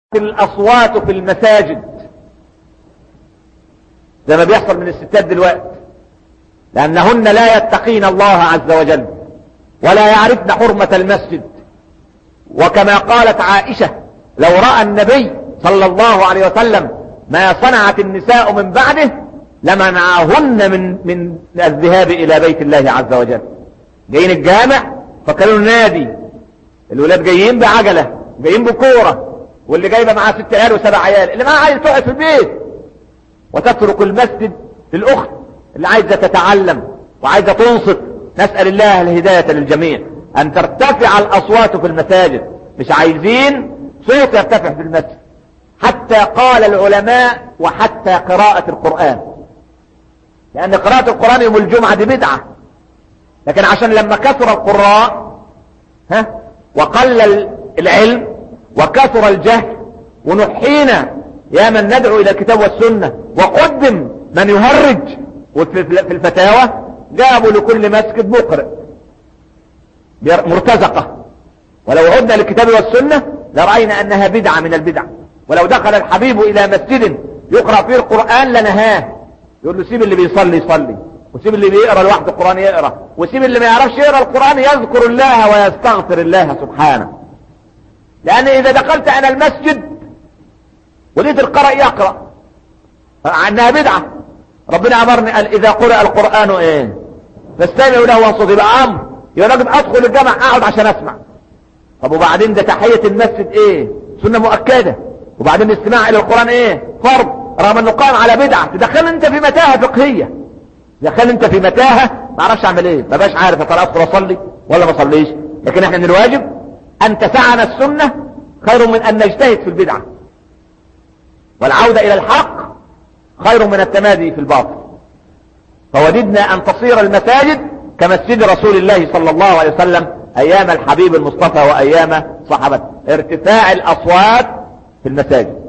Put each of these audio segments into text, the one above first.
الأصوات في المساجد زي ما بيحصل من الستات دلوقتي لأنهن لا يتقين الله عز وجل ولا يعرفن حرمة المسجد وكما قالت عائشة لو رأى النبي صلى الله عليه وسلم ما صنعت النساء من بعده لمنعهن من من الذهاب إلى بيت الله عز وجل جايين الجامع فكانوا نادي الولاد جايين بعجلة جايين بكورة واللي جايبه معاه ست عيال وسبع عيال اللي معاه عايز تقعد في البيت وتترك المسجد للاخت اللي عايزه تتعلم وعايزه تنصت نسال الله الهدايه للجميع ان ترتفع الاصوات في المساجد مش عايزين صوت يرتفع في المسجد حتى قال العلماء وحتى قراءة القرآن لأن قراءة القرآن يوم الجمعة دي بدعة لكن عشان لما كثر القراء ها وقل العلم وكثر الجهل ونحينا يا من ندعو الى الكتاب والسنة وقدم من يهرج في الفتاوى جابوا لكل مسجد مقرئ مرتزقة ولو عدنا للكتاب والسنة لرأينا انها بدعة من البدع ولو دخل الحبيب الى مسجد يقرأ فيه القرآن لنهاه يقول له سيب اللي بيصلي يصلي وسيب اللي بيقرأ لوحده القرآن يقرأ وسيب اللي ما يعرفش يقرأ القرآن يذكر الله ويستغفر الله سبحانه لأن إذا دخلت أنا المسجد ولقيت القرأ يقرأ عنها بدعة ربنا أمرني قال إذا قرأ القرآن إيه فاستمعوا له وانصتوا يبقى أمر يبقى لازم أدخل الجامع أقعد عشان أسمع طب وبعدين ده تحية المسجد إيه سنة مؤكدة وبعدين الاستماع إلى القرآن إيه فرض رغم أنه قام على بدعة تدخل أنت في متاهة فقهية تدخل أنت في متاهة ما أعرفش أعمل إيه ما باش عارف أطلع أدخل أصلي ولا ما أصليش لكن إحنا من الواجب أن تسعنا السنة خير من أن نجتهد في البدعة والعودة إلى الحق خير من التمادي في الباطل فوددنا أن تصير المساجد كمسجد رسول الله صلى الله عليه وسلم أيام الحبيب المصطفى وأيام صحابته ارتفاع الأصوات في المساجد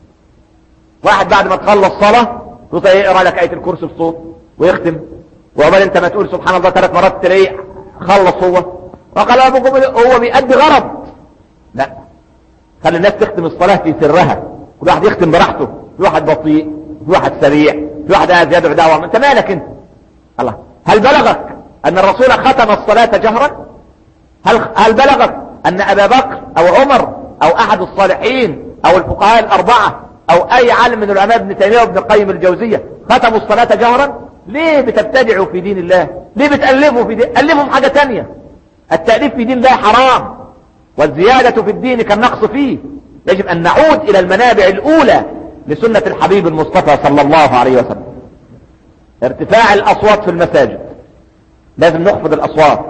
واحد بعد ما تخلص صلاة صوت يقرأ لك آية الكرسي بصوت ويختم وعقبال انت ما تقول سبحان الله ثلاث مرات تلاقيه خلص هو وقال ابوكم هو بيأدي غرض لا خلي الناس تختم الصلاة في سرها كل واحد يختم براحته في واحد بطيء في واحد سريع في واحد قاعد يدعو دعوة انت مالك انت الله هل بلغك ان الرسول ختم الصلاة جهرا هل هل بلغك ان ابا بكر او عمر او احد الصالحين او الفقهاء الاربعة او اي عالم من العلماء ابن تيمية وابن القيم الجوزية ختموا الصلاة جهرا ليه بتبتدعوا في دين الله ليه بتألفوا في دين ألفهم حاجة تانية التأليف في دين الله حرام والزيادة في الدين كالنقص فيه يجب أن نعود إلى المنابع الأولى لسنة الحبيب المصطفى صلى الله عليه وسلم ارتفاع الأصوات في المساجد لازم نخفض الأصوات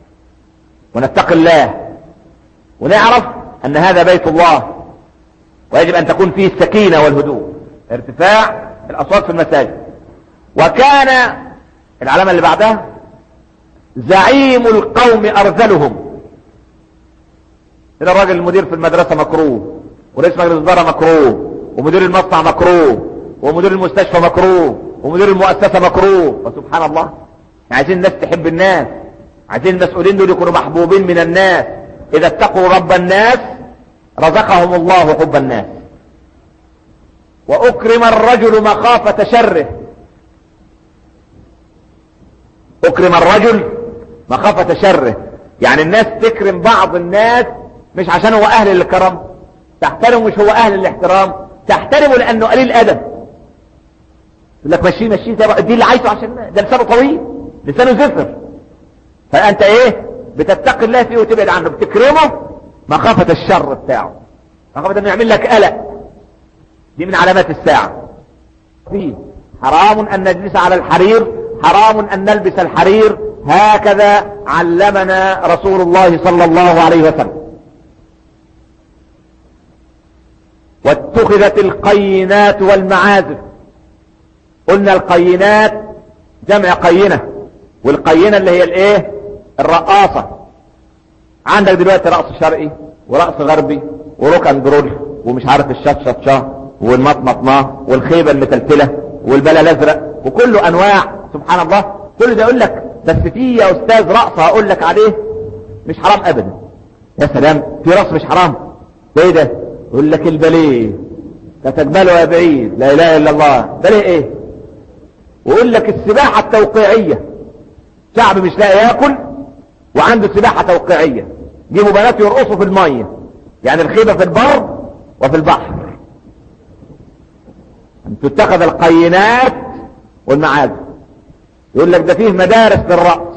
ونتقي الله ونعرف أن هذا بيت الله ويجب أن تكون فيه السكينة والهدوء ارتفاع الأصوات في المساجد وكان العلامة اللي بعدها زعيم القوم أرذلهم إلى الراجل المدير في المدرسة مكروه ورئيس مجلس الإدارة مكروه ومدير المصنع مكروه ومدير المستشفى مكروه ومدير المؤسسة مكروه وسبحان الله عايزين الناس تحب الناس عايزين المسؤولين دول يكونوا محبوبين من الناس إذا اتقوا رب الناس رزقهم الله حب الناس وأكرم الرجل مخافة شره أكرم الرجل مخافة شره يعني الناس تكرم بعض الناس مش عشان هو أهل الكرم تحترمه مش هو أهل الاحترام تحترمه لأنه قليل أدب يقول لك مشيه مشيه دي اللي عايزه عشان ده لسانه طويل لسانه زفر فأنت إيه بتتقي الله فيه وتبعد عنه بتكرمه مخافة الشر بتاعه مخافة أنه يعمل لك قلق دي من علامات الساعة فيه حرام أن نجلس على الحرير حرام أن نلبس الحرير هكذا علمنا رسول الله صلى الله عليه وسلم واتخذت القينات والمعازف قلنا القينات جمع قينة والقينة اللي هي الايه الرقاصة عندك دلوقتي رقص شرقي ورقص غربي وركن برول ومش عارف الشطشطشة والمطمطمة والخيبة المتلتلة والبلا الازرق وكله انواع سبحان الله كل ده يقول لك بس في يا استاذ رقص هقول لك عليه مش حرام ابدا يا سلام في رقص مش حرام ده ايه ده يقول لك البليه فتقبله يا بعيد لا اله الا الله بليه ايه ويقول لك السباحة التوقيعية شعب مش لاقي ياكل وعنده سباحة توقيعية جيبوا بنات يرقصوا في المية يعني الخيبة في البر وفي البحر ان تتخذ القينات والمعازف يقول لك ده فيه مدارس للرأس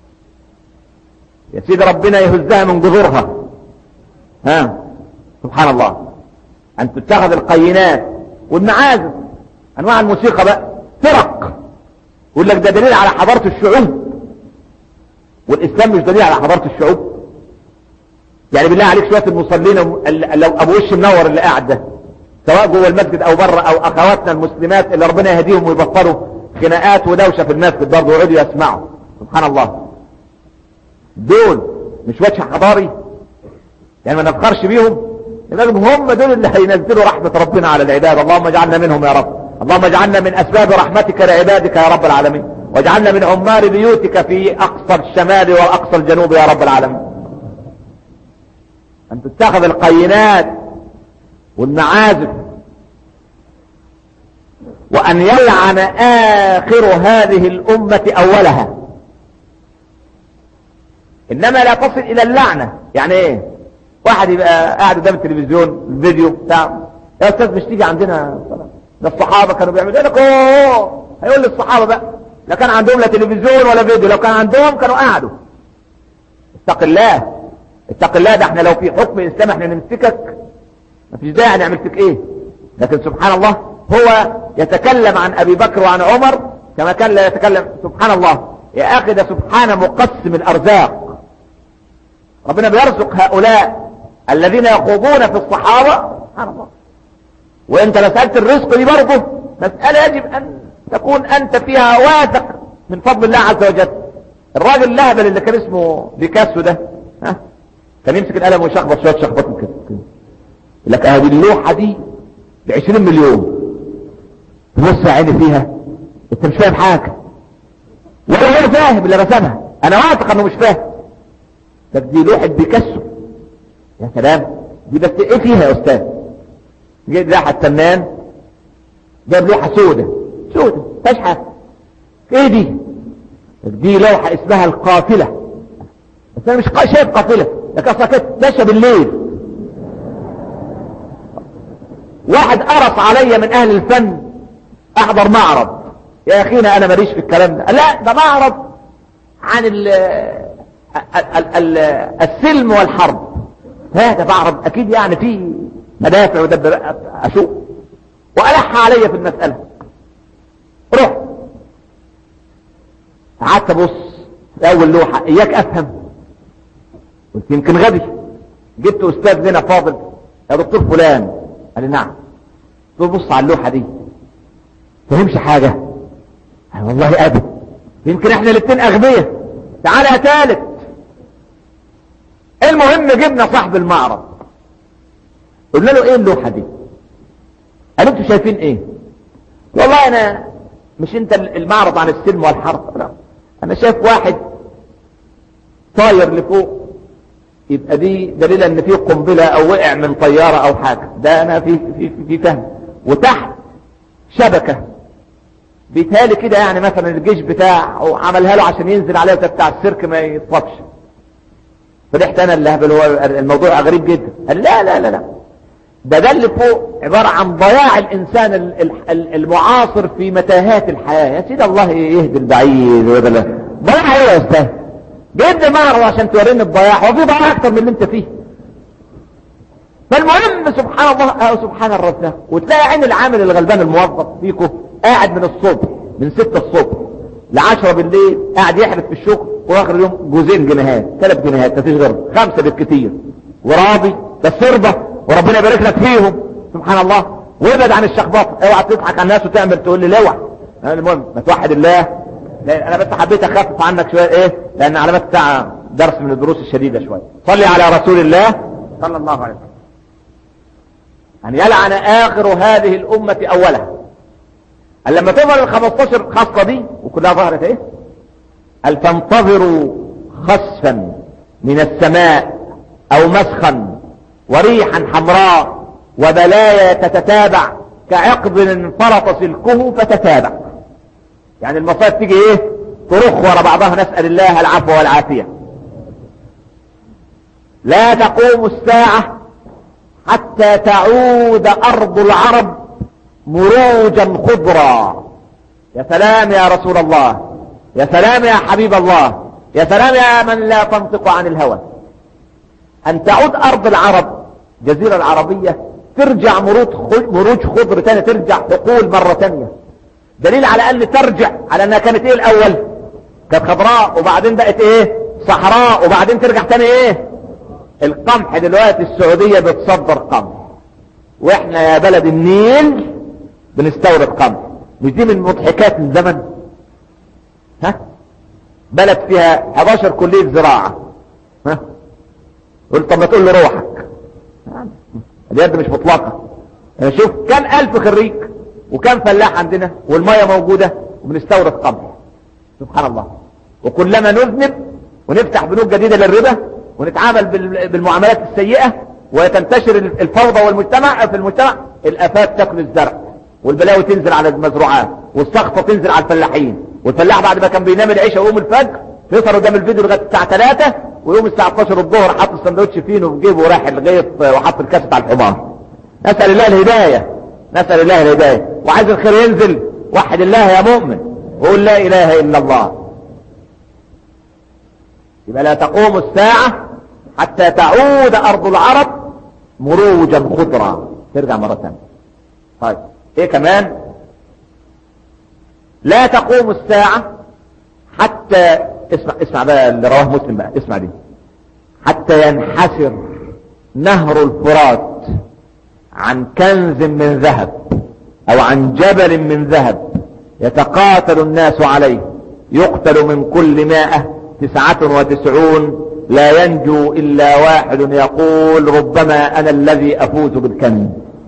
يا سيدي ربنا يهزها من جذورها ها سبحان الله ان تتخذ القينات والمعازف انواع الموسيقى بقى فرق يقول لك ده دليل على حضارة الشعوب والاسلام مش دليل على حضارة الشعوب يعني بالله عليك شوية المصلين لو ابو وش منور اللي قاعد ده سواء جوه المسجد او بره او اخواتنا المسلمات اللي ربنا يهديهم ويبطلوا خناقات ودوشة في المسجد برضه ويقعدوا يسمعوا سبحان الله دول مش وجه حضاري يعني ما نفخرش بيهم لازم هم دول اللي هينزلوا رحمة ربنا على العباد اللهم اجعلنا منهم يا رب اللهم اجعلنا من اسباب رحمتك لعبادك يا رب العالمين واجعلنا من عمار بيوتك في اقصى الشمال واقصى الجنوب يا رب العالمين ان تتخذ القينات والمعازف وان يلعن اخر هذه الامة اولها انما لا تصل الى اللعنة يعني ايه واحد يبقى قاعد قدام التلفزيون الفيديو بتاع يا استاذ مش تيجي عندنا ده الصحابة كانوا بيعملوا لك اوه هيقول للصحابة بقى لا كان عندهم لا تلفزيون ولا فيديو لو كان عندهم كانوا قعدوا اتق الله اتق الله ده احنا لو في حكم الاسلام احنا نمسكك مفيش داعي نعمل فيك ايه لكن سبحان الله هو يتكلم عن ابي بكر وعن عمر كما كان لا يتكلم سبحان الله يا اخي ده سبحان مقسم الارزاق ربنا بيرزق هؤلاء الذين يخوضون في الصحابة سبحان الله وانت مسألة الرزق دي برضه مسألة يجب ان تكون انت فيها واثق من فضل الله عز وجل الراجل اللهبل اللي كان اسمه بيكاسو ده ها كان يمسك القلم ويشخبط شويه شخبط من كده يقول لك هذه اللوحه دي ب 20 مليون تبص يا عيني فيها انت مش فاهم حاجه ولا هو فاهم اللي رسمها انا واثق انه مش فاهم ده دي لوحه بيكاسو يا سلام دي بس ايه فيها يا استاذ جيت راح التنان جاب لوحه سودة سودة مفيهاش حاجه ايه دي دي لوحه اسمها القافله بس انا مش شايف قافله ده كان كده ماشيه بالليل واحد قرص عليا من اهل الفن احضر معرض يا اخينا انا ماليش في الكلام ده لا ده معرض عن ال ال ال السلم والحرب هذا معرض اكيد يعني فيه مدافع ودبابات اشوف والح عليا في المسألة رحت قعدت ابص في اول لوحة اياك افهم قلت يمكن غبي جبت استاذ لنا فاضل يا دكتور فلان قال لي نعم قلت له بص على اللوحة دي فهمش حاجة قال والله ابدا يمكن احنا الاثنين اغبياء تعالى يا ثالث المهم جبنا صاحب المعرض قلنا له ايه اللوحة دي قال انتوا شايفين ايه والله انا مش انت المعرض عن السلم والحرب لا انا شايف واحد طاير لفوق يبقى دي دليل ان في قنبلة او وقع من طيارة او حاجة ده انا في في في, في فهم وتحت شبكة بيتهالي كده يعني مثلا الجيش بتاعه عملها له عشان ينزل عليه بتاع السيرك ما يطلبش فرحت انا اللي هبل هو الموضوع غريب جدا قال لا لا لا لا ده ده اللي فوق عبارة عن ضياع الانسان المعاصر في متاهات الحياة يا سيدي الله يهدي البعيد وده ضياع ايه يا استاذ جيب لي معرض عشان توريني الضياع هو في ضياع اكتر من اللي انت فيه فالمهم سبحان الله أو سبحان الرزاق وتلاقي عين العامل الغلبان الموظف فيكم قاعد من الصبح من ستة الصبح لعشرة بالليل قاعد يحرف في الشغل واخر اليوم جوزين جنيهات ثلاث جنيهات مفيش غيرهم خمسة بالكتير وراضي بس ارضى وربنا يبارك لك فيهم سبحان الله وابعد عن الشخبطه اوعى تضحك على الناس وتعمل تقول لي لوع المهم ما توحد الله لأن انا بس حبيت اخفف عنك شويه ايه لان علامات بتاع درس من الدروس الشديده شويه صلي على رسول الله صلى الله عليه وسلم ان يلعن اخر هذه الامه اولها قال لما تظهر ال 15 خاصه دي وكلها ظهرت ايه قال فانتظروا خسفا من السماء او مسخا وريحا حمراء وبلايا تتتابع كعقد انفرط سلكه فتتابع يعني المصائب تيجي ايه ترخ ورا بعضها نسأل الله العفو والعافية لا تقوم الساعة حتى تعود أرض العرب مروجا خضرا يا سلام يا رسول الله يا سلام يا حبيب الله يا سلام يا من لا تنطق عن الهوى أن تعود أرض العرب جزيرة العربية ترجع مروج خضر تاني ترجع حقول مرة تانية دليل على أن ترجع على أنها كانت إيه الأول كانت خضراء وبعدين بقت إيه صحراء وبعدين ترجع تاني إيه القمح دلوقتي السعودية بتصدر قمح واحنا يا بلد النيل بنستورد قمح مش دي من مضحكات الزمن ها بلد فيها 11 كلية زراعة ها قلت طب ما تقول له روحك اليد مش مطلقة يعني شوف كم ألف خريج وكم فلاح عندنا والمية موجودة وبنستورد قمح سبحان الله وكلما نذنب ونفتح بنوك جديدة للربا ونتعامل بالمعاملات السيئة وتنتشر الفوضى والمجتمع في المجتمع الافات تاكل الزرع والبلاوي تنزل على المزروعات والسخطة تنزل على الفلاحين والفلاح بعد ما كان بينام العشاء ويقوم الفجر يسهر قدام الفيديو لغايه الساعه 3 ويقوم الساعه 12 الظهر حط السندوتش فينه في جيبه وراح الغيط وحط الكاسة على الحمار نسال الله الهدايه نسال الله الهدايه وعايز الخير ينزل وحد الله يا مؤمن وقول لا اله الا الله يبقى لا تقوم الساعه حتى تعود ارض العرب مروجا خضرا ترجع مرة ثانية طيب ايه كمان لا تقوم الساعة حتى اسمع اسمع بقى اللي رواه مسلم بقى اسمع دي حتى ينحسر نهر الفرات عن كنز من ذهب او عن جبل من ذهب يتقاتل الناس عليه يقتل من كل مائة تسعة وتسعون لا ينجو إلا واحد يقول ربما أنا الذي أفوز بالكنز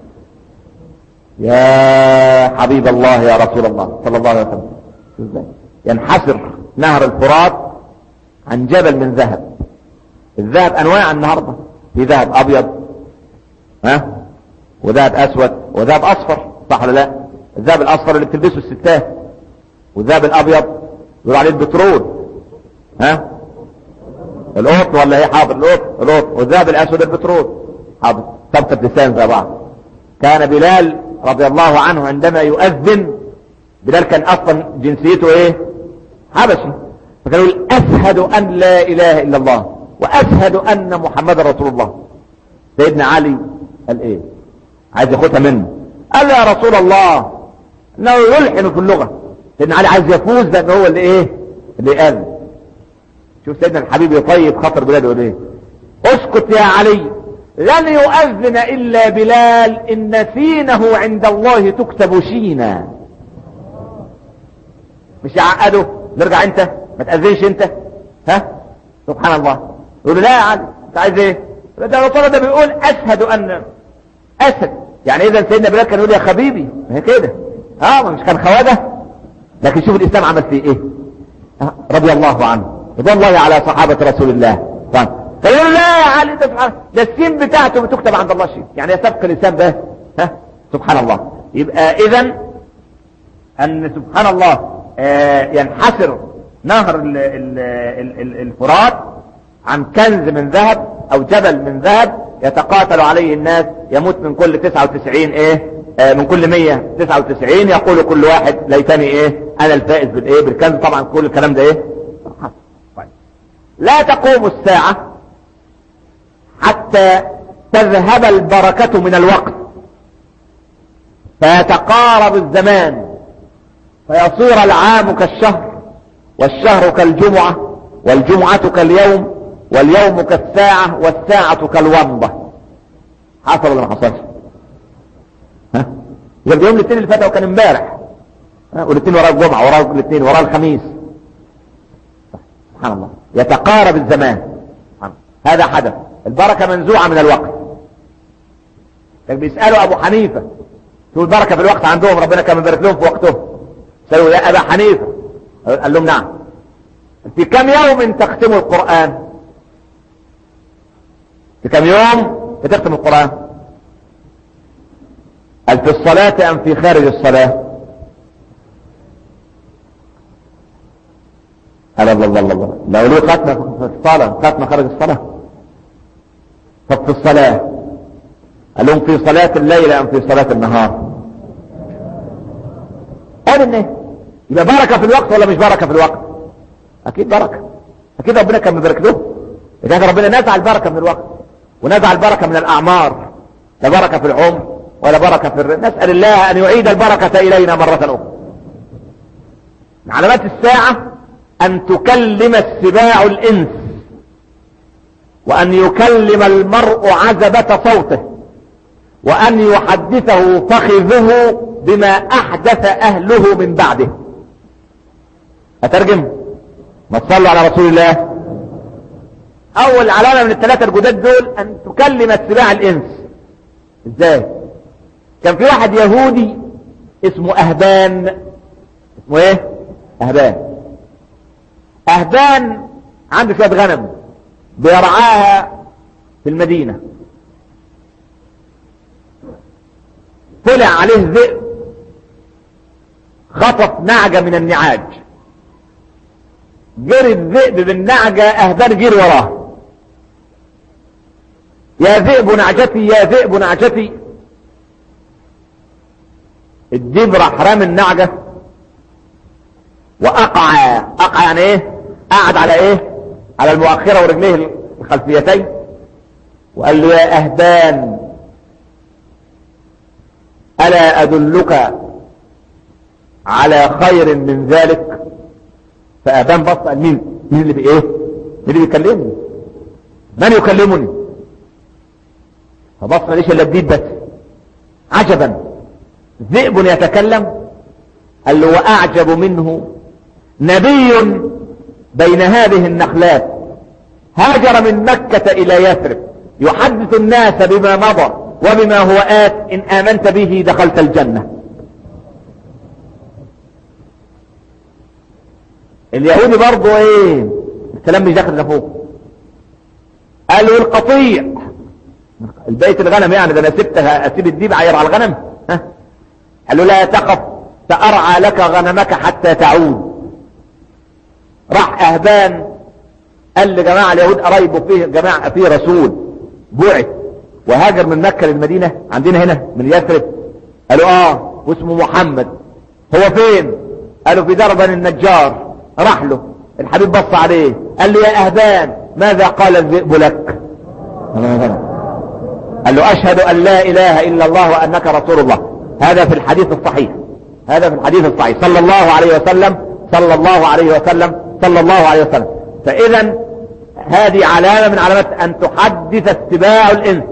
يا حبيب الله يا رسول الله صلى الله عليه وسلم ينحسر نهر الفرات عن جبل من ذهب الذهب أنواع النهاردة في ذهب أبيض ها وذهب أسود وذهب أصفر صح ولا لا الذهب الأصفر اللي بتلبسه الستات والذهب الأبيض يقول عليه البترول ها القط ولا ايه حاضر القط القط والذهب الاسود البترول حاضر طبقة لسان زي بعض كان بلال رضي الله عنه عندما يؤذن بلال كان اصلا جنسيته ايه حبشي فكان يقول اشهد ان لا اله الا الله واشهد ان محمد رسول الله سيدنا علي قال ايه عايز ياخدها منه قال يا رسول الله انه يلحن في اللغة سيدنا علي عايز يفوز لان هو اللي ايه اللي يأذن شوف سيدنا الحبيب يطيب خاطر بلاده يقول ايه اسكت يا علي لن يؤذن الا بلال ان سينه عند الله تكتب شينا مش يعقده نرجع انت ما تأذنش انت ها سبحان الله يقول لا يا علي انت عايز ايه ده الرسول ده بيقول اشهد ان اسد يعني اذا سيدنا بلال كان يقول يا حبيبي ما هي كده اه مش كان خواجه لكن شوف الاسلام عمل فيه ايه آه. رضي الله عنه رضوان الله على صحابة رسول الله طيب فيقول لا يا علي ده سبحان ده السين بتاعته بتكتب عند الله شيء يعني يسبق الإنسان به ها سبحان الله يبقى إذا أن سبحان الله آه ينحسر نهر ال ال ال ال الفرات عن كنز من ذهب أو جبل من ذهب يتقاتل عليه الناس يموت من كل 99 ايه آه من كل 199 يقول كل واحد ليتني ايه انا الفائز بالايه بالكنز طبعا كل الكلام ده ايه لا تقوم الساعة حتى تذهب البركة من الوقت فيتقارب الزمان فيصير العام كالشهر والشهر كالجمعة والجمعة كاليوم واليوم كالساعة والساعة كالومضة حصل ولا ما حصلش ها يبقى يوم الاثنين اللي فات وكان امبارح والاثنين وراء الجمعة وراء الاثنين وراء الخميس سبحان الله يتقارب الزمان هذا حدث البركة منزوعة من الوقت كان بيسألوا أبو حنيفة شو البركة في الوقت عندهم ربنا كان مبارك لهم في وقتهم سألوا يا أبا حنيفة قال لهم نعم في كم يوم تختم القرآن في كم يوم بتختم القرآن هل في الصلاة ام في خارج الصلاة قال الله الله الله لو له ختمة في الصلاة ختمة خارج الصلاة طب في الصلاة قال لهم في صلاة الليل ام في صلاة النهار قال ان يبقى بركة في الوقت ولا مش بركة في الوقت اكيد بركة اكيد ربنا كان مبارك له اذا ربنا نزع البركة من الوقت ونزع البركة من الاعمار لا بركة في العمر ولا بركة في الرزق نسأل الله ان يعيد البركة الينا مرة اخرى من علامات الساعة ان تكلم السباع الانس وان يكلم المرء عزبة صوته وان يحدثه فخذه بما احدث اهله من بعده اترجم ما تصلوا على رسول الله اول علامة من الثلاثة الجداد دول ان تكلم السباع الانس ازاي كان في واحد يهودي اسمه اهبان اسمه ايه اهبان اهبان عنده شوية غنم بيرعاها في المدينة طلع عليه ذئب خطف نعجة من النعاج جري الذئب بالنعجة اهبان جري وراه يا ذئب نعجتي يا ذئب نعجتي الديب راح رامي النعجة وأقع أقع يعني ايه قعد على ايه على المؤخرة ورجليه الخلفيتين وقال له يا أهبان ألا أدلك على خير من ذلك فأبان بص قال مين مين اللي بإيه مين اللي بيكلمني من يكلمني فبص ماليش الا الديب بس عجبا ذئب يتكلم قال له واعجب منه نبي بين هذه النخلات هاجر من مكة الى يثرب يحدث الناس بما مضى وبما هو آت ان امنت به دخلت الجنة اليهودي برضه ايه الكلام مش داخل لفوق قالوا القطيع البيت الغنم يعني ده انا سبتها اسيب الديب عير على الغنم ها قال له لا تخف سأرعى لك غنمك حتى تعود راح اهبان قال لجماعة اليهود قرايبه فيه جماعة فيه رسول بعث وهاجر من مكة للمدينة عندنا هنا من يثرب قالوا اه واسمه محمد هو فين قالوا في دربا النجار راح له الحبيب بص عليه قال له يا اهبان ماذا قال الذئب لك قال له اشهد ان لا اله الا الله وانك رسول الله هذا في الحديث الصحيح هذا في الحديث الصحيح صلى الله عليه وسلم صلى الله عليه وسلم صلى الله عليه وسلم فاذا هذه علامة من علامات ان تحدث السباع الانس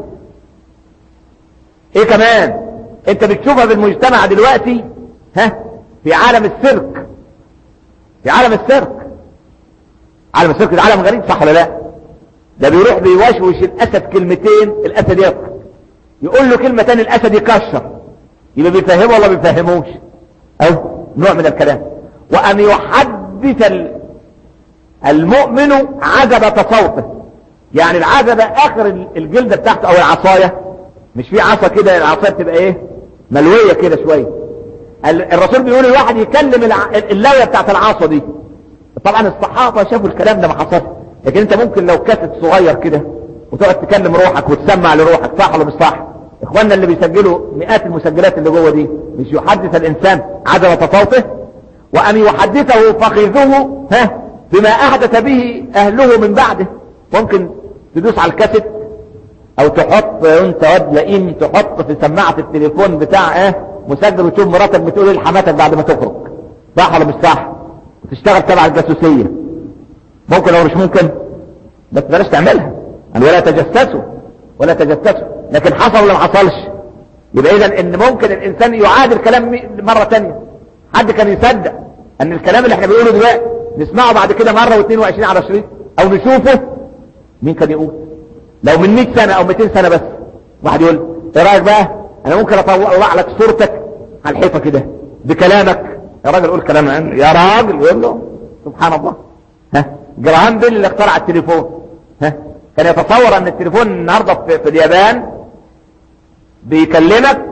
ايه كمان انت بتشوفها في المجتمع دلوقتي ها في عالم السيرك في عالم السيرك عالم السيرك ده عالم غريب صح ولا لا ده بيروح بيوشوش الاسد كلمتين الاسد يضحك يقول له كلمة تاني الاسد يكشر يبقى بيفهمه ولا بيفهموش او نوع من الكلام وان يحدث المؤمن عزبة صوته يعني العزبة اخر الجلدة بتاعته او العصاية مش في عصا كده العصاية بتبقى ايه ملوية كده شوية الرسول بيقول الواحد يكلم اللاية بتاعت العصا دي طبعا الصحابة شافوا الكلام ده ما حصلش لكن انت ممكن لو كاسيت صغير كده وتقعد تكلم روحك وتسمع لروحك صح ولا مش صح اخواننا اللي بيسجلوا مئات المسجلات اللي جوه دي مش يحدث الانسان عدم صوته وان يحدثه فخذه ها بما احدث به اهله من بعده ممكن تدوس على الكاسيت او تحط انت واد لئيم تحط في سماعة التليفون بتاع ايه مسجل وتشوف مراتك بتقول ايه لحماتك بعد ما تخرج صح ولا مش صح وتشتغل تبع الجاسوسية ممكن او مش ممكن بس بلاش تعملها يعني ولا تجسسوا ولا تجسسوا لكن حصل ولا ما حصلش يبقى اذا ان ممكن الانسان يعاد الكلام مرة تانية حد كان يصدق ان الكلام اللي احنا بنقوله دلوقتي نسمعه بعد كده مرة واثنين وعشرين على شريط او نشوفه مين كان يقول لو من 100 سنة او 200 سنة بس واحد يقول ايه رايك بقى انا ممكن اطلع لك صورتك على الحيطة كده بكلامك يا راجل قول كلام يا راجل يقول له سبحان الله ها جراهام بيل اللي اخترع التليفون ها كان يتصور ان التليفون النهاردة في, في اليابان بيكلمك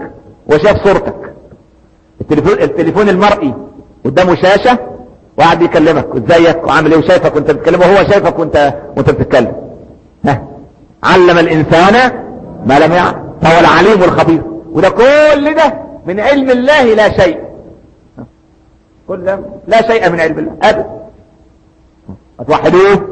وشاف صورتك التليفون, التليفون المرئي قدامه شاشة وقاعد بيكلمك ازيك وعامل ايه وشايفك وانت بتتكلم وهو شايفك وانت وانت بتتكلم ها علم الانسان ما لم يعلم فهو العليم الخبير وده كل ده من علم الله لا شيء كل ده لا شيء من علم الله ابدا هتوحدوه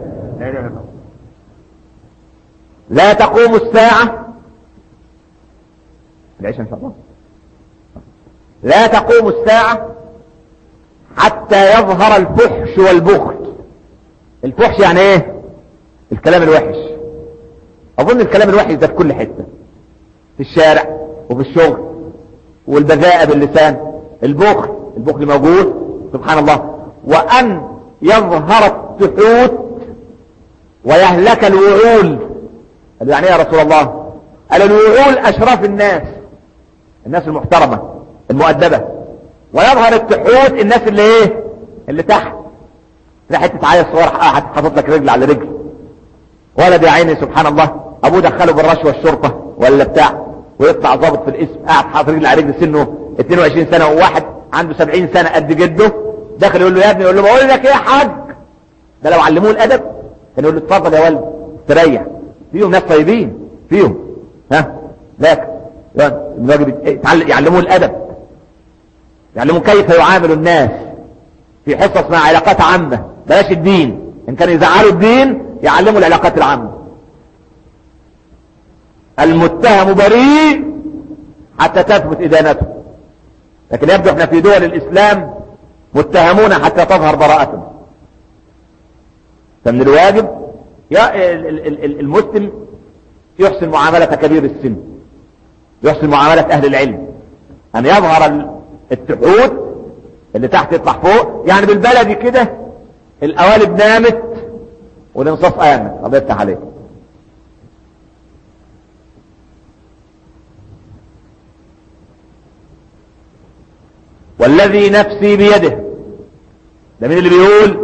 لا تقوم الساعة العيش ان شاء الله لا تقوم الساعة حتى يظهر الفحش والبخل الفحش يعني ايه الكلام الوحش اظن الكلام الوحش ده في كل حتة في الشارع وفي الشغل والبذاءة باللسان البخل البخل موجود سبحان الله وان يظهر السحوت ويهلك الوعول قالوا يعني ايه يا رسول الله قال الوعول اشراف الناس الناس المحترمة المؤدبة ويظهر التحوت الناس اللي ايه اللي تحت لا حته عيل صغير قاعد حاطط لك رجل على رجل ولد يا عيني سبحان الله ابوه دخله بالرشوه الشرطه ولا بتاع ويطلع ضابط في الاسم قاعد حاطط رجل على رجل سنه 22 سنه وواحد عنده 70 سنه قد جده داخل يقول له يا ابني يقول له بقول لك ايه يا حاج ده لو علموه الادب كان يقول له اتفضل يا ولد استريح فيهم ناس طيبين فيهم ها لكن الواجب يعلموه الادب يعلموا كيف يعامل الناس في حصص مع علاقات عامة بلاش الدين ان كان يزعلوا الدين يعلموا العلاقات العامة المتهم بريء حتى تثبت ادانته لكن يبدو احنا في دول الاسلام متهمون حتى تظهر براءتهم فمن الواجب يا المسلم يحسن معاملة كبير السن يحسن معاملة اهل العلم ان يظهر التحوت اللي تحت يطلع فوق يعني بالبلدي كده القوالب نامت والانصاف قامت الله يفتح عليك والذي نفسي بيده ده مين اللي بيقول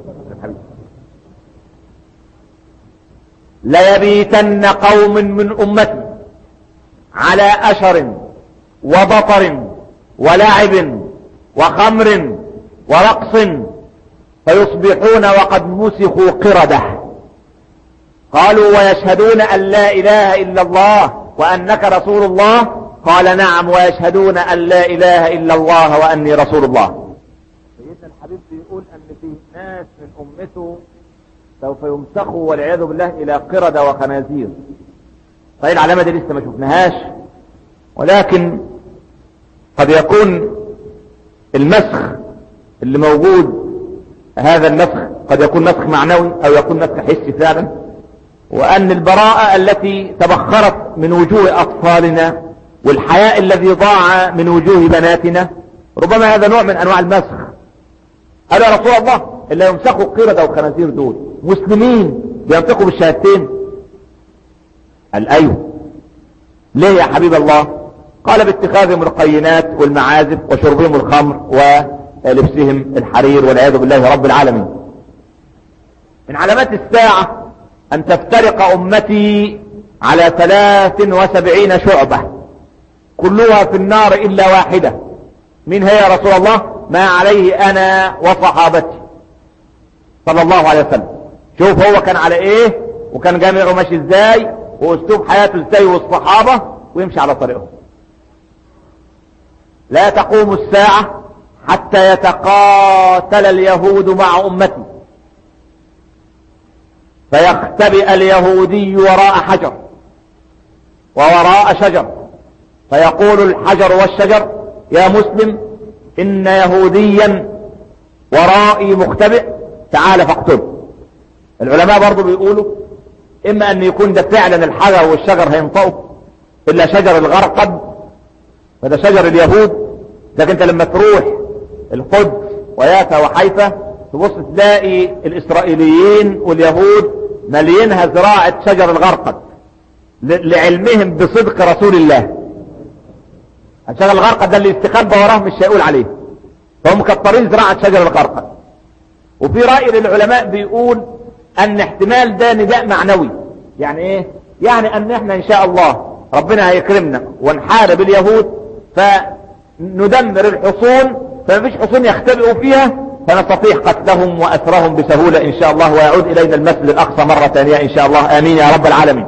ليبيتن قوم من امتي على اشر وبطر ولعب وخمر ورقص فيصبحون وقد مسخوا قردة قالوا ويشهدون أن لا إله إلا الله وأنك رسول الله قال نعم ويشهدون أن لا إله إلا الله وأني رسول الله سيدنا الحبيب بيقول أن في ناس من أمته سوف يمسخوا والعياذ بالله إلى قردة وخنازير طيب العلامة دي لسه ما شفناهاش ولكن قد يكون المسخ اللي موجود هذا المسخ قد يكون مسخ معنوي او يكون مسخ حسي فعلا وان البراءة التي تبخرت من وجوه اطفالنا والحياء الذي ضاع من وجوه بناتنا ربما هذا نوع من انواع المسخ قال يا رسول الله اللي يمسخوا القردة والخنازير دول مسلمين بينطقوا بالشهادتين قال ايوه ليه يا حبيب الله قال باتخاذهم القينات والمعازف وشربهم الخمر ولبسهم الحرير والعياذ بالله رب العالمين من علامات الساعة أن تفترق أمتي على ثلاث وسبعين شعبة كلها في النار إلا واحدة من هي يا رسول الله ما عليه أنا وصحابتي صلى الله عليه وسلم شوف هو كان على إيه وكان جامعه ماشي إزاي وأسلوب حياته إزاي والصحابة ويمشي على طريقهم لا تقوم الساعة حتى يتقاتل اليهود مع أمتي فيختبئ اليهودي وراء حجر ووراء شجر فيقول الحجر والشجر يا مسلم إن يهوديا ورائي مختبئ تعال فاقتله العلماء برضو بيقولوا إما أن يكون ده فعلا الحجر والشجر هينطقوا إلا شجر الغرقد فده شجر اليهود لكن انت لما تروح القدس ويافا وحيفا تبص تلاقي الاسرائيليين واليهود مليينها زراعة شجر الغرقد لعلمهم بصدق رسول الله شجر الغرقد ده اللي استخبى وراه مش هيقول عليه فهم مكترين زراعة شجر الغرقد وفي رأي للعلماء بيقول ان احتمال ده نداء معنوي يعني ايه يعني ان احنا ان شاء الله ربنا هيكرمنا ونحارب اليهود فندمر الحصون فما فيش حصون يختبئوا فيها فنستطيع قتلهم وأسرهم بسهولة إن شاء الله ويعود إلينا المسجد الأقصى مرة ثانية إن شاء الله آمين يا رب العالمين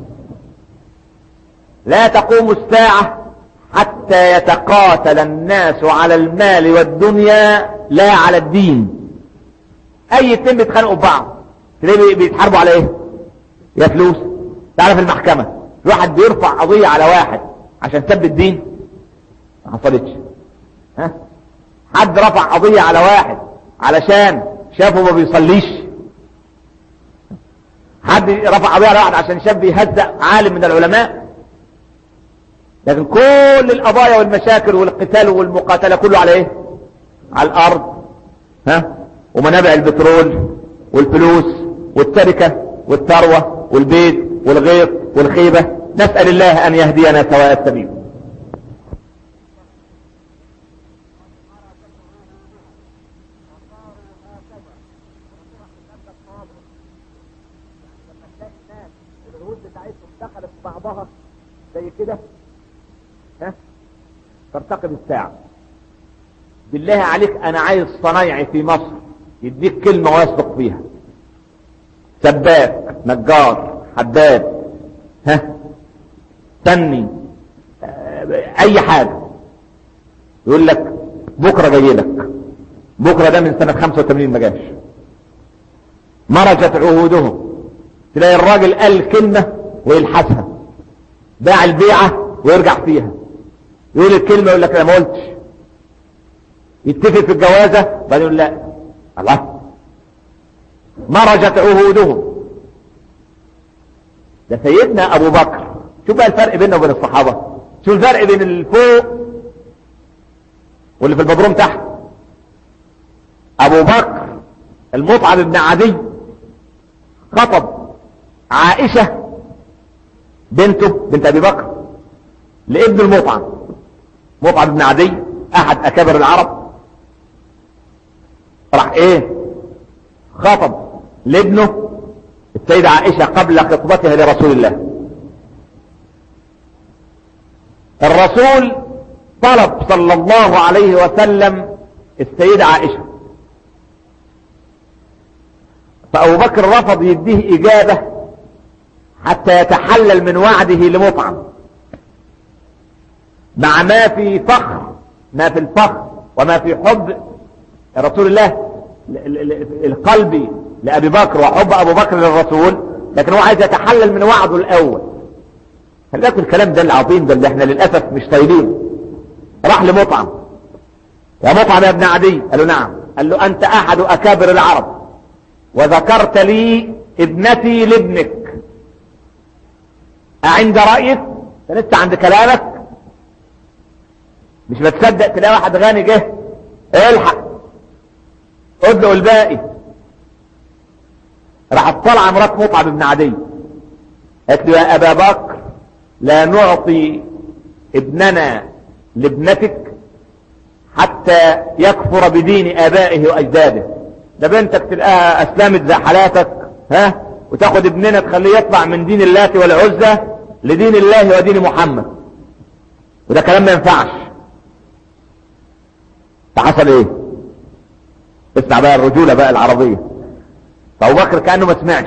لا تقوم الساعة حتى يتقاتل الناس على المال والدنيا لا على الدين اي اتنين بيتخانقوا ببعض تلاقيه بيتحاربوا على ايه يا فلوس تعرف المحكمة الواحد بيرفع قضية على واحد عشان سب الدين ما حصلتش ها حد رفع قضية على واحد علشان شافه ما بيصليش حد رفع قضية على واحد عشان شاف بيهزأ عالم من العلماء لكن كل القضايا والمشاكل والقتال والمقاتلة كله على ايه على الارض ها ومنابع البترول والفلوس والتركة والثروة والبيت والغيط والخيبة نسأل الله ان يهدينا سواء السبيل بعضها زي كده ها ترتقب الساعة بالله عليك انا عايز صنايعي في مصر يديك كلمة ويصدق فيها سباك نجار حداد ها تني اي حاجة يقول لك بكرة جاي لك بكرة ده من سنة 85 ما جاش مرجت عهودهم تلاقي الراجل قال كلمة ويلحسها باع البيعة ويرجع فيها يقول الكلمة يقول لك انا ما قلتش يتفق في الجوازة بعدين يقول لا الله مرجت عهودهم ده سيدنا ابو بكر شوف بقى الفرق بيننا وبين الصحابة شوف الفرق بين اللي فوق واللي في البدروم تحت ابو بكر المطعم بن عدي خطب عائشة بنته بنت ابي بكر لابن المطعم مطعم بن عدي احد اكابر العرب راح ايه خطب لابنه السيدة عائشة قبل خطبتها لرسول الله الرسول طلب صلى الله عليه وسلم السيدة عائشة فأبو بكر رفض يديه إجابة حتى يتحلل من وعده لمطعم مع ما في فخر ما في الفخر وما في حب رسول الله القلبي لأبي بكر وحب أبو بكر للرسول لكن هو عايز يتحلل من وعده الأول خلي بالك الكلام ده العظيم ده اللي احنا للأسف مش طايلين راح لمطعم يا مطعم يا ابن عدي قال له نعم قال له أنت أحد أكابر العرب وذكرت لي ابنتي لابنك أعند رأيك لسه عند كلامك مش بتصدق تلاقي واحد غني جه الحق ادلقوا الباقي راحت طالعه مرات مطعم بن عدي قالت له يا ابا بكر لا نعطي ابننا لابنتك حتى يكفر بدين ابائه واجداده ده بنتك تلقاها اسلمت زي حالاتك ها وتاخد ابننا تخليه يطلع من دين الله والعزة لدين الله ودين محمد وده كلام ما ينفعش فحصل ايه اسمع بقى الرجولة بقى العربية فابو بكر كأنه ما سمعش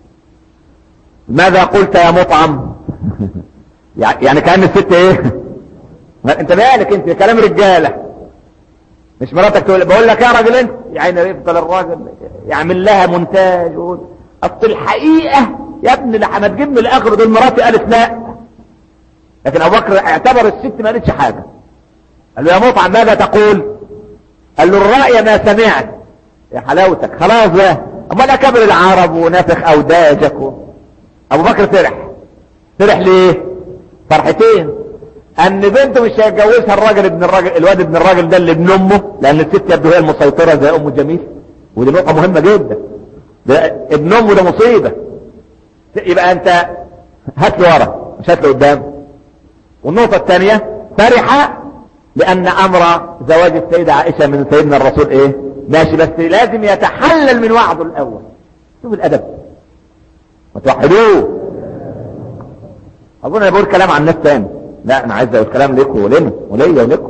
ماذا قلت يا مطعم يعني كأن الست ايه انت مالك انت كلام رجالة مش مراتك تقول بقول لك يا راجل انت يعني يفضل الراجل يعمل لها مونتاج يقول اصل الحقيقة يا ابني لما تجيب من الاخر دول مراتي قالت لا لكن ابو بكر اعتبر الست ما قالتش حاجة قال له يا مطعم ماذا تقول قال له الرأي ما سمعت يا حلاوتك خلاص بقى امال اكبر العرب ونفخ اوداجك و... ابو بكر فرح فرح ليه فرحتين ان بنته مش هيتجوزها الراجل ابن الراجل الواد ابن الراجل ده اللي ابن امه لان الست يبدو هي المسيطرة زي ام جميل ودي نقطة مهمة جدا ده ابن امه ده مصيبة يبقى انت هات له ورا مش هات له قدام والنقطة الثانية فرح لان امر زواج السيدة عائشة من سيدنا الرسول ايه ماشي بس لازم يتحلل من وعده الاول شوف الادب وتوحدوه اظن انا بقول كلام عن الناس تاني لا انا عايز اقول كلام لكم ولنا وليا ولكم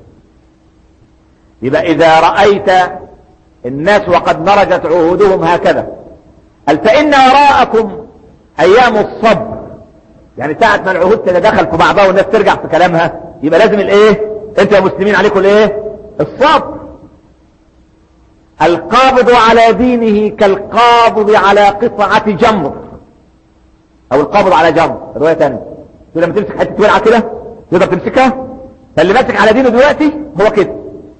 يبقى اذا رأيت الناس وقد نرجت عهودهم هكذا قال فان وراءكم ايام الصبر يعني ساعة ما العهود تتدخل في بعضها والناس ترجع في كلامها يبقى لازم الايه انت يا مسلمين عليكم الايه الصبر القابض على دينه كالقابض على قطعة جمر او القابض على جمر رواية تانية تقول لما تمسك حتة ورعة كده تقدر تمسكها فاللي ماسك على دينه دلوقتي هو كده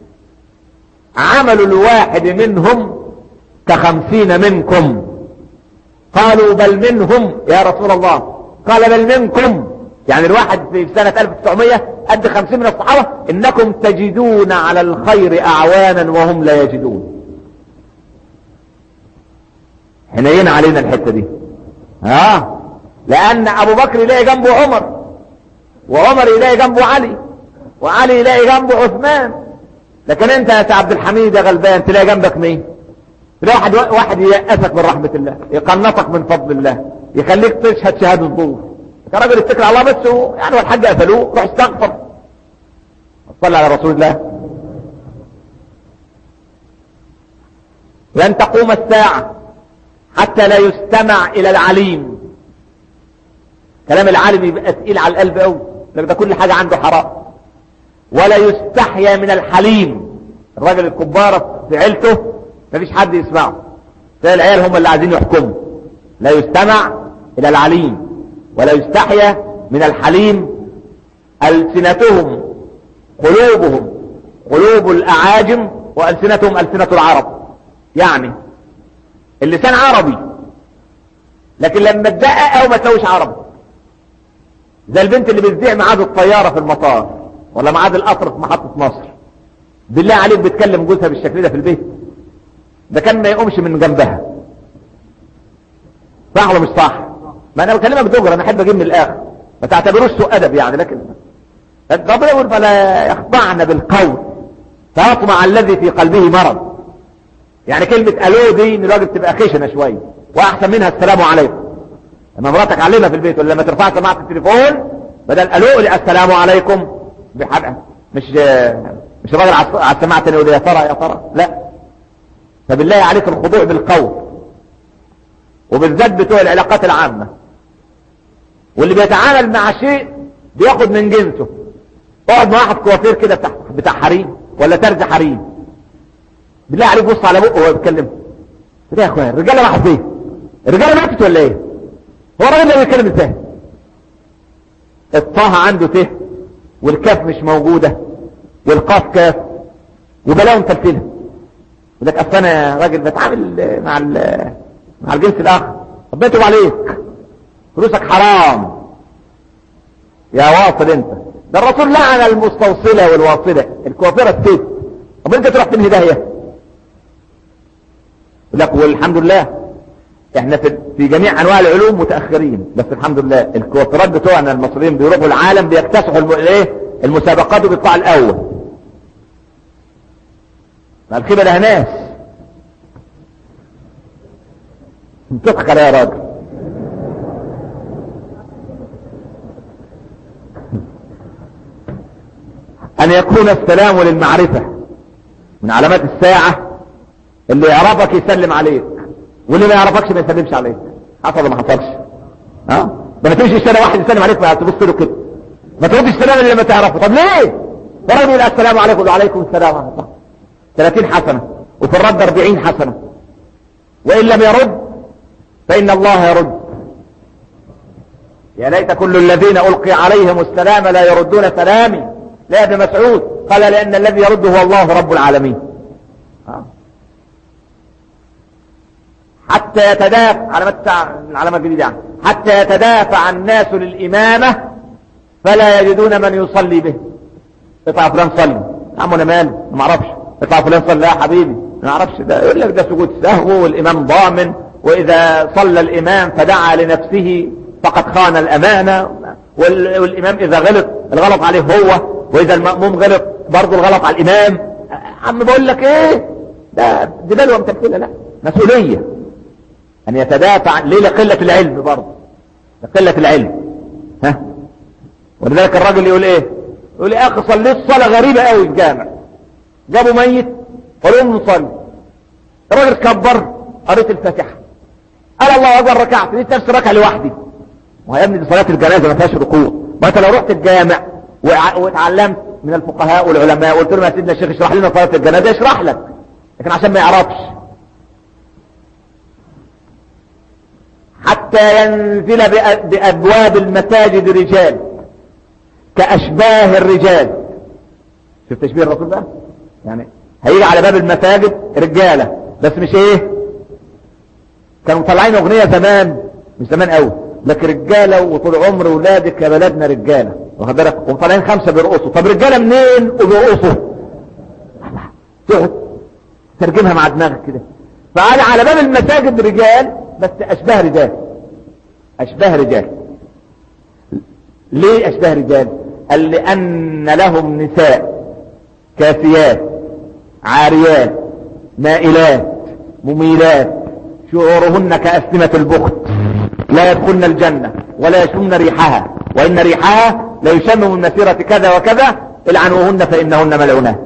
عمل الواحد منهم كخمسين منكم قالوا بل منهم يا رسول الله قال بل منكم يعني الواحد في سنة 1900 قد خمسين من الصحابة انكم تجدون على الخير اعوانا وهم لا يجدون حنين علينا الحتة دي ها لان ابو بكر يلاقي جنبه عمر وعمر يلاقي جنبه علي وعلي يلاقي جنبه عثمان لكن انت يا عبد الحميد يا غلبان تلاقي جنبك مين تلاقي واحد واحد ييأسك من رحمة الله يقنطك من فضل الله يخليك تشهد شهادة الظهور كراجل اتكل على الله بس يعني والحاج قفلوه روح استغفر صلى على رسول الله لن تقوم الساعة حتى لا يستمع الى العليم كلام العالم يبقى تقيل على القلب قوي لك ده كل حاجة عنده حرام ولا يستحيا من الحليم الراجل الكبارة في عيلته مفيش حد يسمعه تلاقي العيال هم اللي عايزين يحكموا لا يستمع الى العليم ولا يستحيا من الحليم ألسنتهم قلوبهم قلوب الأعاجم وألسنتهم ألسنة العرب يعني اللسان عربي لكن لما تدقق او ما تسويش عربي زي البنت اللي بتذيع ميعاد الطيارة في المطار ولا ميعاد القطر في محطة مصر بالله عليك بتكلم جوزها بالشكل ده في البيت ده كان ما يقومش من جنبها صح ولا مش صح ما انا بكلمك دغري انا احب اجيب من الاخر ما تعتبروش سوء ادب يعني لكن ربنا يقول فلا يخضعن بالقول فيطمع الذي في قلبه مرض يعني كلمة الو دي ان الراجل تبقى خشنة شوية واحسن منها السلام عليكم لما مراتك علمها في البيت ولا لما ترفع سماعة التليفون بدل الو السلام عليكم بحقها مش مش راجل على السماعة تاني يقول يا ترى يا ترى لا فبالله عليك الخضوع بالقول وبالذات بتوع العلاقات العامة واللي بيتعامل مع شيء بياخد من جنسه اقعد مع واحد كوافير كده بتاع بتاع حريم ولا ترز حريم بالله عليك بص على بقه وهو بيتكلم كده يا اخويا الرجاله راحت فين الرجاله ماتت ولا ايه هو الراجل ده بيتكلم ازاي الطه عنده ت والكاف مش موجوده والقاف كاف وبلاهم تلتينها يقول لك اصل انا راجل بتعامل مع مع الجنس الاخر ربنا يتوب عليك فلوسك حرام يا واصل انت ده الرسول لعن المستوصله والواصله الكوافره الست طب انت تروح تنهي داهيه يقول لك والحمد لله احنا في, في جميع انواع العلوم متاخرين بس الحمد لله الكوافرات بتوعنا المصريين بيروحوا العالم بيكتسحوا الم... ايه المسابقات وبيطلعوا الاول ما الخيبه ده ناس تضحك عليا يا راجل ان يكون السلام للمعرفة من علامات الساعة اللي يعرفك يسلم عليك واللي ما يعرفكش ما يسلمش عليك حصل ولا ما حصلش ها ده ما تمشي الشارع واحد يسلم عليك ما تبص له كده ما تردش السلام اللي ما تعرفه طب ليه ورد يقول السلام عليكم وعليكم السلام ورحمه الله 30 حسنه وفي الرد 40 حسنه وان لم يرد فان الله يرد يا ليت كل الذين القي عليهم السلام لا يردون سلامي لا ابن مسعود قال لان الذي يرد هو الله رب العالمين حتى يتدافع علامات العلامة الجديدة يعني. حتى يتدافع الناس للإمامة فلا يجدون من يصلي به اطلع فلان صلي عم انا مالي ما اعرفش اطلع فلان صلي لا يا حبيبي ما اعرفش ده يقول لك ده سجود سهو والامام ضامن واذا صلى الامام فدعا لنفسه فقد خان الامانة والامام اذا غلط الغلط عليه هو واذا المأموم غلط برضه الغلط على الامام عم بقول لك ايه ده دلال ومتمثيلة لا مسؤولية ان يتدافع ليه لقلة العلم برضه لقلة العلم ها ولذلك الراجل يقول ايه يقول يا اخي صليت صلاة غريبة قوي في جامع جابوا ميت قالوا لهم نصلي الراجل كبر قريت الفاتحة قال الله اكبر ركعت دي نفس ركعة لوحدي ويا ابني دي صلاة الجنازة ما فيهاش ركوع ما انت لو رحت الجامع واتعلمت من الفقهاء والعلماء وقلت لهم يا سيدنا الشيخ اشرح لنا صلاة الجنازة يشرح لك لكن عشان ما يعرفش حتى ينزل بأبواب المساجد رجال كأشباه الرجال شوف تشبيه الرسول ده يعني هيجي على باب المساجد رجالة بس مش ايه كانوا مطلعين اغنية زمان مش زمان قوي لكن رجالة وطول عمر ولادك يا بلدنا رجالة واخد بالك ومطلعين خمسة بيرقصوا طب رجالة منين وبيرقصوا تقعد ترجمها مع دماغك كده فقال على باب المساجد رجال بس اشباه رجال اشباه رجال ليه اشباه رجال قال لان لهم نساء كافيات عاريات مائلات مميلات شعورهن كأسنمة البخت لا يدخلن الجنة ولا يشمن ريحها وإن ريحها لا يشم من مسيرة كذا وكذا العنوهن فإنهن ملعونات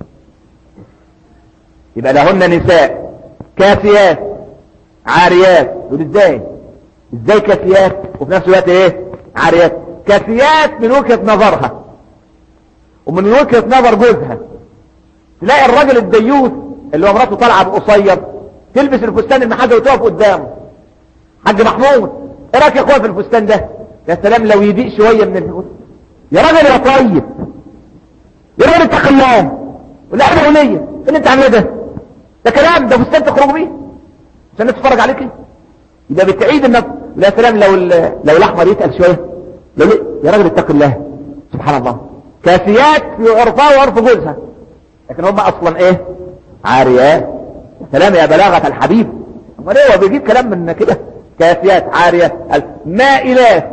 يبقى لهن نساء كافيات عاريات يقول ازاي ازاي كافيات وفي نفس الوقت ايه عاريات كافيات من وجهة نظرها ومن وجهة نظر جوزها تلاقي الراجل الديوث اللي هو مراته طالعه بقصير تلبس الفستان المحجة وتقف قدامه حاج محمود ايه رايك يا اخويا في الفستان ده يا سلام لو يضيق شويه من الفستان يا راجل يا طيب يا راجل اتق الله ولا احنا اغنيه ايه اللي انت عامله ده ده كلام ده فستان تخرج بيه عشان نتفرج عليك يبقى بتعيد النفس يا سلام لو لو الاحمر يتقل شويه لو يا راجل اتق الله سبحان الله كافيات في عرفها وعرف جوزها لكن هم اصلا ايه عاريات سلام يا بلاغة الحبيب امال ايه هو بيجيب كلام من كده كافيات عاريات مائلات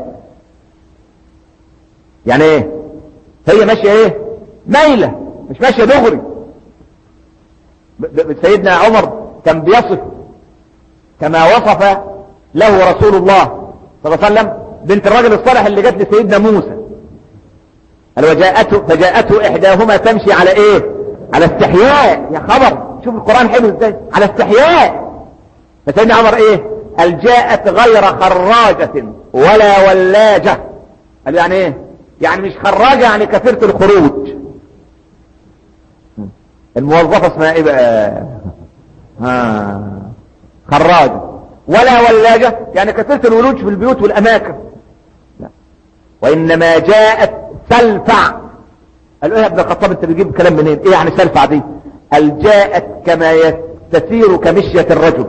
يعني ايه هي ماشية ايه مايلة مش ماشية دغري سيدنا عمر كان بيصف كما وصف له رسول الله صلى الله عليه وسلم بنت الرجل الصالح اللي جت لسيدنا موسى قال وجاءته فجاءته احداهما تمشي على ايه على استحياء يا خبر شوف القرآن حلو ازاي على استحياء فسيدنا عمر ايه قال جاءت غير خراجة ولا ولاجة قال يعني ايه يعني مش خراجة يعني كثيرة الخروج الموظفة اسمها ايه بقى ها خراجة ولا ولاجة يعني كثيرة الولوج في البيوت والاماكن لا وانما جاءت سلفع قالوا ايه يا ابن الخطاب انت بتجيب كلام منين ايه يعني سلفع دي قال جاءت كما تسير كمشية الرجل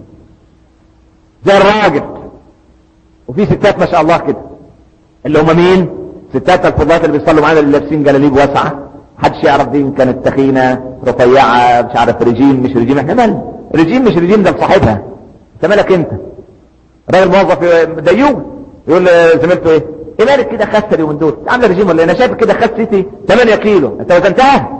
زي الراجل وفي ستات ما شاء الله كده اللي هم مين ستات الفضلات اللي بيصلوا معانا اللي لابسين جلاليب واسعة محدش يعرف دي ان كانت تخينة رفيعة مش عارف رجيم مش رجيم احنا مال رجيم مش رجيم ده لصاحبها انت مالك انت راجل موظف ديوم يقول زميلته ايه ايه مالك كده خست اليومين دول عامله رجيم ولا انا شايف كده خستي 8 كيلو انت وزنتها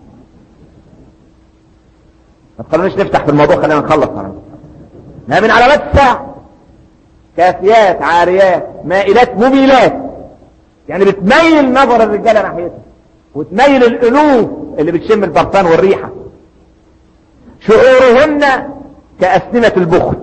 ما تخلونيش نفتح في الموضوع خلينا نخلص ما من علامات الساعة كافيات عاريات مائلات مميلات يعني بتميل نظر الرجالة ناحيتها وتميل الألوف اللي بتشم البرفان والريحة شعورهن كأسنمة البخت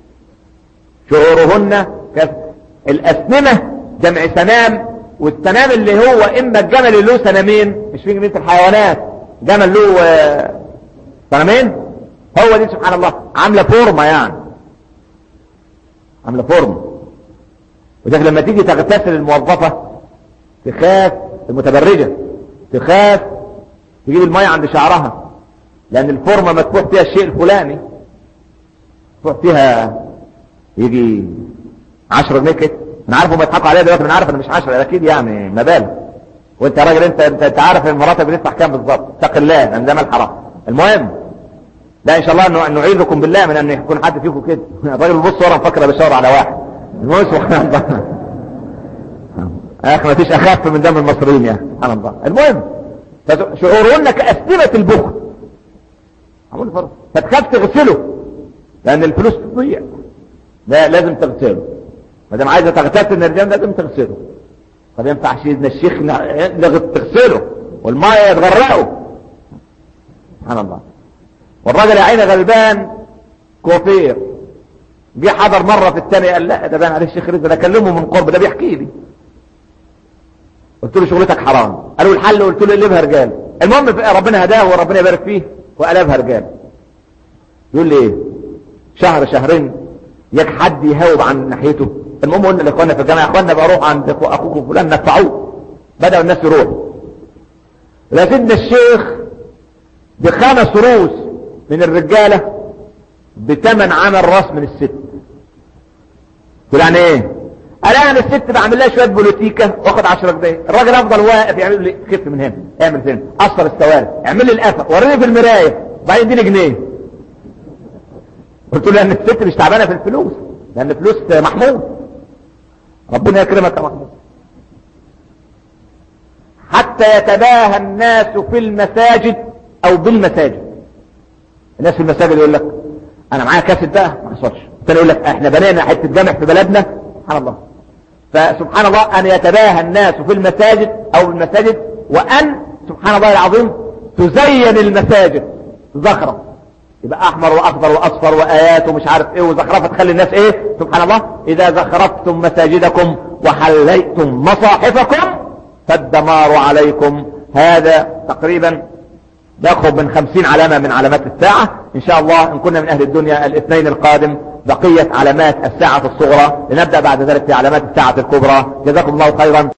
شعورهن كأس... الأسنمة جمع سنام والسنام اللي هو إما الجمل اللي له سنامين مش في جميع الحيوانات جمل له سنامين هو دي سبحان الله عاملة فورمة يعني عاملة فورمة وذلك لما تيجي تغتسل الموظفة تخاف المتبرجة تخاف تجيب المية عند شعرها لان الفورمة مدفوع فيها الشيء الفلاني مدفوع فيها يجي 10 جنيه كده انا عارف هم يضحكوا عليا دلوقتي انا عارف انا مش 10 اكيد يعني مبالغ وانت يا راجل انت انت, انت عارف المراتب بتدفع كام بالظبط اتق الله لان ده مال حرام المهم لا ان شاء الله انه نعيذكم بالله من ان يكون حد فيكم كده الراجل بيبص ورا مفكر بيشاور على واحد المهم سبحان الله يا اخي ما فيش اخف من دم المصريين يا سبحان الله المهم شعورهن كأسنمة البخل عمول فرض فتخاف تغسله لان الفلوس تضيع لا لازم تغسله ما دام عايزه تغتسل الرجال لازم تغسله طب ينفع سيدنا الشيخ ن- تغسله والماء يتغرقه سبحان الله والراجل يا عيني غلبان كوفير جه حضر مرة في الثانية قال لا ده بان عليه الشيخ رزق ده اكلمه من قرب ده بيحكي لي قلت له شغلتك حرام قالوا الحل قلت له قلبها رجال المهم ربنا هداه وربنا يبارك فيه وقلبها رجال يقول لي ايه شهر شهرين ياك حد يهاوب عن ناحيته المهم قلنا لاخواننا في الجامعه يا اخواننا بروح عند اخوكم فلان ندفعوه بدأوا الناس يروحوا لا سيدنا الشيخ بخمس رؤوس من الرجالة بتمن عمل راس من الست قلت يعني ايه قال انا الست بعمل لها شويه بوليتيكا واخد 10 دقايق الراجل افضل واقف يعمل لي خف من هنا اعمل فين قصر السواري اعمل لي القفا وريني في المرايه وبعدين اديني جنيه قلت له ان الست مش تعبانه في الفلوس لان الفلوس محمود ربنا يكرمك يا محمود حتى يتباهى الناس في المساجد او بالمساجد الناس في المساجد يقول لك انا معايا كاسيت بقى ما حصلش الثاني يقول لك احنا بنينا حته جامع في بلدنا سبحان الله فسبحان الله ان يتباهى الناس في المساجد او بالمساجد وان سبحان الله العظيم تزين المساجد زخرف يبقى احمر واخضر واصفر وايات ومش عارف ايه وزخرفه تخلي الناس ايه سبحان الله اذا زخرفتم مساجدكم وحليتم مصاحفكم فالدمار عليكم هذا تقريبا يقرب من خمسين علامة من علامات الساعة ان شاء الله ان كنا من اهل الدنيا الاثنين القادم بقية علامات الساعة الصغرى لنبدأ بعد ذلك في علامات الساعة الكبرى جزاكم الله خيرا